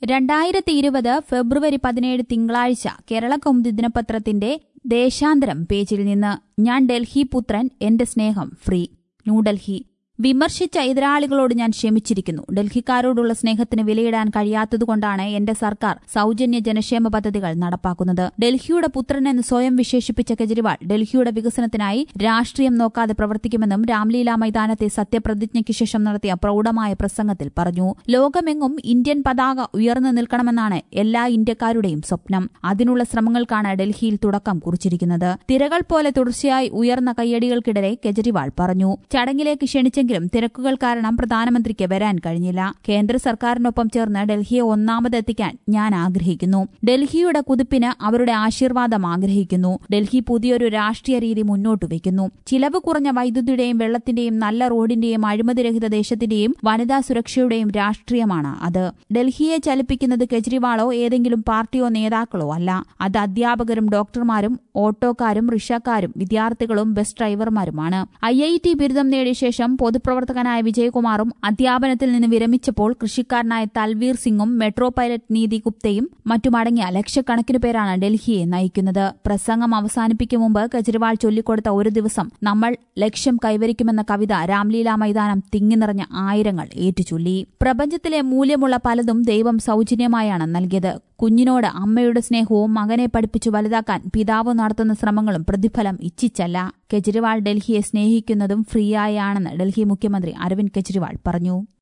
രണ്ടായിരത്തി ഇരുപത് ഫെബ്രുവരി പതിനേഴ് തിങ്കളാഴ്ച കേരള കൗമുദി ദിനപത്രത്തിന്റെ ദേശാന്തരം പേജിൽ നിന്ന് ഞാൻ ഡൽഹി പുത്രൻ എന്റെ സ്നേഹം ഫ്രീ ന്യൂഡൽഹി വിമർശിച്ച എതിരാളികളോട് ഞാൻ ക്ഷമിച്ചിരിക്കുന്നു ഡൽഹിക്കാരോടുള്ള സ്നേഹത്തിന് വിലയിടാൻ കഴിയാത്തതുകൊണ്ടാണ് എന്റെ സർക്കാർ സൌജന്യ ജനക്ഷേമ പദ്ധതികൾ നടപ്പാക്കുന്നത് ഡൽഹിയുടെ പുത്രനെന്ന് സ്വയം വിശേഷിപ്പിച്ച കെജ്രിവാൾ ഡൽഹിയുടെ വികസനത്തിനായി രാഷ്ട്രീയം നോക്കാതെ പ്രവർത്തിക്കുമെന്നും രാംലീല മൈതാനത്തെ സത്യപ്രതിജ്ഞയ്ക്ക് ശേഷം നടത്തിയ പ്രൌഢമായ പ്രസംഗത്തിൽ പറഞ്ഞു ലോകമെങ്ങും ഇന്ത്യൻ പതാക ഉയർന്നു നിൽക്കണമെന്നാണ് എല്ലാ ഇന്ത്യക്കാരുടെയും സ്വപ്നം അതിനുള്ള ശ്രമങ്ങൾക്കാണ് ഡൽഹിയിൽ തുടക്കം കുറിച്ചിരിക്കുന്നത് തിരകൾ പോലെ തുടർച്ചയായി ഉയർന്ന കയ്യടികൾക്കിടെ കെജ്രിവാൾ പറഞ്ഞു ചടങ്ങിലേക്ക് ക്ഷണിച്ചെങ്കിലും തിരക്കുകൾ കാരണം പ്രധാനമന്ത്രിക്ക് വരാൻ കഴിഞ്ഞില്ല കേന്ദ്ര സർക്കാരിനൊപ്പം ചേർന്ന് ഡൽഹിയെ ഒന്നാമതെത്തിക്കാൻ ഞാൻ ആഗ്രഹിക്കുന്നു ഡൽഹിയുടെ കുതിപ്പിന് അവരുടെ ആശീർവാദം ആഗ്രഹിക്കുന്നു ഡൽഹി പുതിയൊരു രാഷ്ട്രീയ രീതി മുന്നോട്ട് വയ്ക്കുന്നു ചിലവ് കുറഞ്ഞ വൈദ്യുതിയുടെയും വെള്ളത്തിന്റെയും നല്ല റോഡിന്റെയും അഴിമതിരഹിത ദേശത്തിന്റെയും വനിതാ സുരക്ഷയുടെയും രാഷ്ട്രീയമാണ് അത് ഡൽഹിയെ ചലിപ്പിക്കുന്നത് കെജ്രിവാളോ ഏതെങ്കിലും പാർട്ടിയോ നേതാക്കളോ അല്ല അത് അധ്യാപകരും ഡോക്ടർമാരും ഓട്ടോക്കാരും റിക്ഷക്കാരും വിദ്യാർത്ഥികളും ബസ് ഡ്രൈവർമാരുമാണ് ഐ ഐ ടി ബിരുദം നേടിയ ശേഷം പൊതുപ്രവർത്തകനായ വിജയകുമാറും അധ്യാപനത്തിൽ നിന്ന് വിരമിച്ചപ്പോൾ കൃഷിക്കാരനായ തൽവീർ സിംഗും മെട്രോ പൈലറ്റ് നീതി ഗുപ്തയും മറ്റുമടങ്ങിയ ലക്ഷക്കണക്കിന് പേരാണ് ഡൽഹിയെ നയിക്കുന്നത് പ്രസംഗം അവസാനിപ്പിക്കും മുമ്പ് കെജ്രിവാൾ ചൊല്ലിക്കൊടുത്ത ഒരു ദിവസം നമ്മൾ ലക്ഷ്യം കൈവരിക്കുമെന്ന കവിത രാംലീല മൈതാനം തിങ്ങി നിറഞ്ഞ ആയിരങ്ങൾ ഏറ്റുചൊല്ലി പ്രപഞ്ചത്തിലെ മൂല്യമുള്ള പലതും ദൈവം സൌജന്യമായാണ് നൽകിയത് കുഞ്ഞിനോട് അമ്മയുടെ സ്നേഹവും മകനെ പഠിപ്പിച്ചു വലുതാക്കാൻ പിതാവ് നടത്തുന്ന ശ്രമങ്ങളും പ്രതിഫലം ഇച്ഛിച്ചല്ല കെജ്രിവാൾ ഡൽഹിയെ സ്നേഹിക്കുന്നതും ഫ്രീയായാണെന്ന് ഡൽഹി മുഖ്യമന്ത്രി അരവിന്ദ് കെജ്രിവാൾ പറഞ്ഞു